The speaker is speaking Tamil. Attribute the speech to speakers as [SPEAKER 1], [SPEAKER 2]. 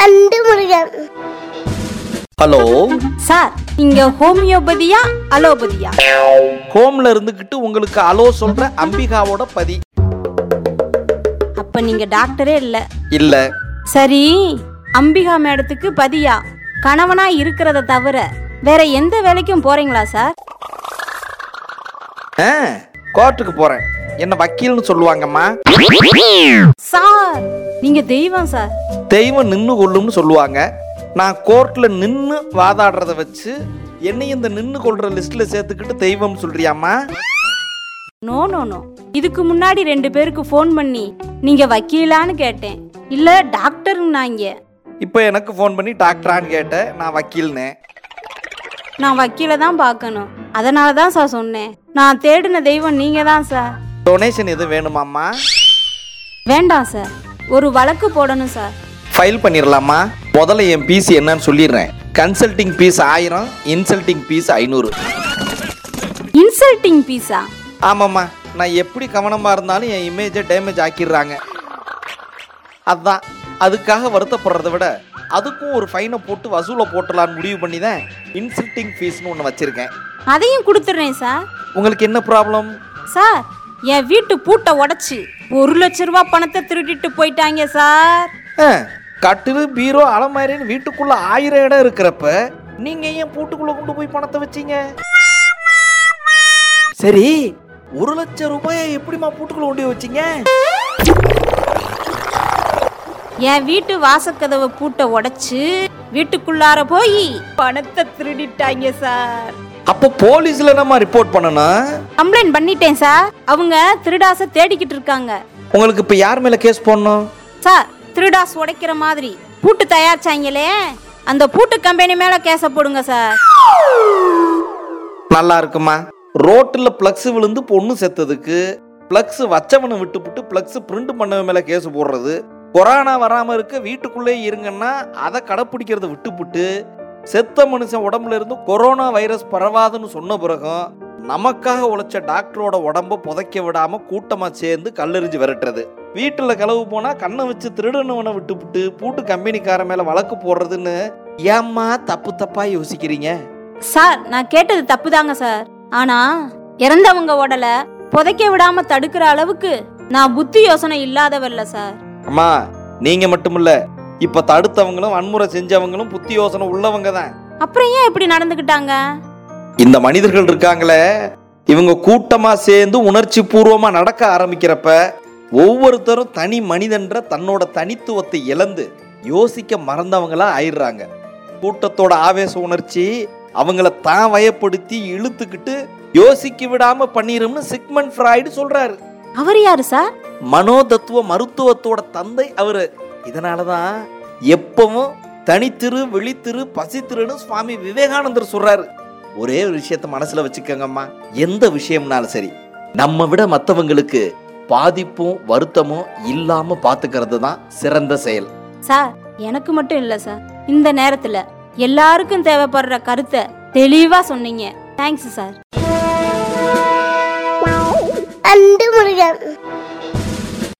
[SPEAKER 1] அண்டு முருகன்
[SPEAKER 2] ஹலோ
[SPEAKER 3] சார் இங்க ஹோமியோபதியா அலோபதியா
[SPEAKER 2] ஹோம்ல இருந்துகிட்டு உங்களுக்கு அலோ சொல்ற அம்பிகாவோட பதி
[SPEAKER 3] அப்ப நீங்க டாக்டரே இல்ல
[SPEAKER 2] இல்ல
[SPEAKER 3] சரி அம்பிகா மேடத்துக்கு பதியா கணவனா இருக்கிறத தவிர வேற எந்த வேலைக்கும் போறீங்களா சார்
[SPEAKER 2] ஆ, கோர்ட்டுக்கு போறேன் என்ன வக்கீல்னு சொல்லுவாங்கம்மா
[SPEAKER 3] சார் நீங்க தெய்வம் சார்
[SPEAKER 2] தெய்வம் நின்னு கொள்ளும்னு சொல்லுவாங்க நான் கோர்ட்ல நின்னு வாதாடுறத வச்சு என்னை இந்த நின்னு கொள்ற லிஸ்ட்ல சேர்த்துக்கிட்டு தெய்வம் சொல்றியாம்மா
[SPEAKER 3] நோ நோ நோ இதுக்கு முன்னாடி ரெண்டு பேருக்கு ஃபோன் பண்ணி நீங்க வக்கீலான்னு கேட்டேன் இல்ல டாக்டருங்கனாங்க
[SPEAKER 2] இப்போ எனக்கு ஃபோன் பண்ணி டாக்டரான்னு கேட்டேன் நான் வக்கீல்னு
[SPEAKER 3] நான் வக்கீல தான் பார்க்கணும் அதனால தான் சார் சொன்னேன் நான் தேடின தெய்வம் நீங்க தான் சார்
[SPEAKER 2] டொனேஷன் எதுவும் வேணுமாம்மா
[SPEAKER 3] வேண்டாம் சார் ஒரு வழக்கு போடணும் சார்
[SPEAKER 2] ஃபைல் பண்ணிடலாமா முதல்ல என் பீஸ் என்னன்னு சொல்லிடுறேன் கன்சல்டிங் பீஸ் ஆயிரம் இன்சல்டிங் பீஸ் ஐநூறு
[SPEAKER 3] இன்சல்ட்டிங் பீஸா
[SPEAKER 2] ஆமாம்மா நான் எப்படி கவனமாக இருந்தாலும் என் இமேஜை டேமேஜ் ஆக்கிடுறாங்க அதான் அதுக்காக வருத்தப்படுறத விட அதுக்கும் ஒரு ஃபைனை போட்டு வசூலை போட்டலான்னு முடிவு பண்ணி தான் இன்சல்டிங் ஃபீஸ்னு ஒன்று வச்சுருக்கேன்
[SPEAKER 3] அதையும் கொடுத்துட்றேன் சார்
[SPEAKER 2] உங்களுக்கு என்ன ப்ராப்ளம்
[SPEAKER 3] சார் என் வீட்டு பூட்டை உடைச்சு ஒரு லட்ச ரூபா பணத்தை திருடிட்டு போயிட்டாங்க சார்
[SPEAKER 2] கட்டிலு பீரோ அலமாரின்னு வீட்டுக்குள்ள ஆயிரம் இடம் இருக்கிறப்ப நீங்க ஏன் பூட்டுக்குள்ள கொண்டு போய் பணத்தை வச்சீங்க சரி ஒரு லட்சம் ரூபாயை எப்படிம்மா பூட்டுக்குள்ள கொண்டு போய் வச்சீங்க
[SPEAKER 3] என் வீட்டு வாசக்கதவை பூட்டை உடைச்சு வீட்டுக்குள்ளார போய் பணத்தை திருடிட்டாங்க சார்
[SPEAKER 2] அப்போ போலீஸ்ல நம்ம ரிப்போர்ட் பண்ணணும்
[SPEAKER 3] கம்ப்ளைண்ட் பண்ணிட்டேன் சார் அவங்க திருடாசை தேடிக்கிட்டு இருக்காங்க
[SPEAKER 2] உங்களுக்கு இப்ப யார் மேல கேஸ் போடணும்
[SPEAKER 3] சார் திருடாஸ் உடைக்கிற மாதிரி பூட்டு தயாரிச்சாங்களே அந்த பூட்டு கம்பெனி மேல கேச போடுங்க சார்
[SPEAKER 2] நல்லா இருக்குமா ரோட்டுல பிளக்ஸ் விழுந்து பொண்ணு செத்ததுக்கு பிளக்ஸ் வச்சவனை விட்டுப்புட்டு பிளக்ஸ் பிரிண்ட் பண்ணவன் மேல கேஸ் போடுறது கொரோனா வராம இருக்க வீட்டுக்குள்ளே இருங்கன்னா அதை கடைப்பிடிக்கிறத விட்டுப்புட்டு செத்த மனுஷன் உடம்புல இருந்து கொரோனா வைரஸ் பரவாதுன்னு சொன்ன பிறகும் நமக்காக உழைச்ச டாக்டரோட உடம்ப புதைக்க விடாம கூட்டமா சேர்ந்து கல்லெறிஞ்சு விரட்டுறது வீட்டுல களவு போனா கண்ணை வச்சு திருடனவனை விட்டுப்புட்டு பூட்டு கம்பெனிக்கார மேல வழக்கு போடுறதுன்னு ஏம்மா தப்பு தப்பா யோசிக்கிறீங்க
[SPEAKER 3] சார் நான் கேட்டது தப்புதாங்க சார் ஆனா இறந்தவங்க உடல புதைக்க விடாம தடுக்கிற அளவுக்கு நான் புத்தி யோசனை இல்லாதவல்ல சார்
[SPEAKER 2] அம்மா நீங்க மட்டும் இல்ல இப்ப தடுத்தவங்களும் வன்முறை செஞ்சவங்களும் புத்தி யோசனை உள்ளவங்க தான்
[SPEAKER 3] அப்புறம் ஏன் இப்படி நடந்துக்கிட்டாங்க
[SPEAKER 2] இந்த மனிதர்கள் இருக்காங்களே இவங்க கூட்டமா சேர்ந்து உணர்ச்சி பூர்வமா நடக்க ஆரம்பிக்கிறப்ப ஒவ்வொருத்தரும் தனி மனிதன்ற தன்னோட தனித்துவத்தை இழந்து யோசிக்க மறந்தவங்களா ஆயிடுறாங்க கூட்டத்தோட ஆவேச உணர்ச்சி அவங்கள தான் வயப்படுத்தி இழுத்துக்கிட்டு யோசிக்க விடாம பண்ணிரும்னு சிக்மன் ஃப்ராய்டு சொல்றாரு
[SPEAKER 3] அவர் யாரு சார்
[SPEAKER 2] மனோதத்துவ மருத்துவத்தோட தந்தை அவரு இதனாலதான் எப்பவும் தனித்திரு விழித்திரு பசித்திருன்னு சுவாமி விவேகானந்தர் சொல்றாரு ஒரே ஒரு விஷயத்த மனசுல வச்சுக்கோங்கம்மா எந்த விஷயம்னாலும் சரி நம்ம விட மத்தவங்களுக்கு பாதிப்பும் வருத்தமும் இல்லாம பாத்துக்கிறது தான் சிறந்த செயல்
[SPEAKER 3] சார் எனக்கு மட்டும் இல்ல சார் இந்த நேரத்துல எல்லாருக்கும் தேவைப்படுற கருத்தை தெளிவா சொன்னீங்க தேங்க்ஸ் சார்
[SPEAKER 1] அண்டு முருகன்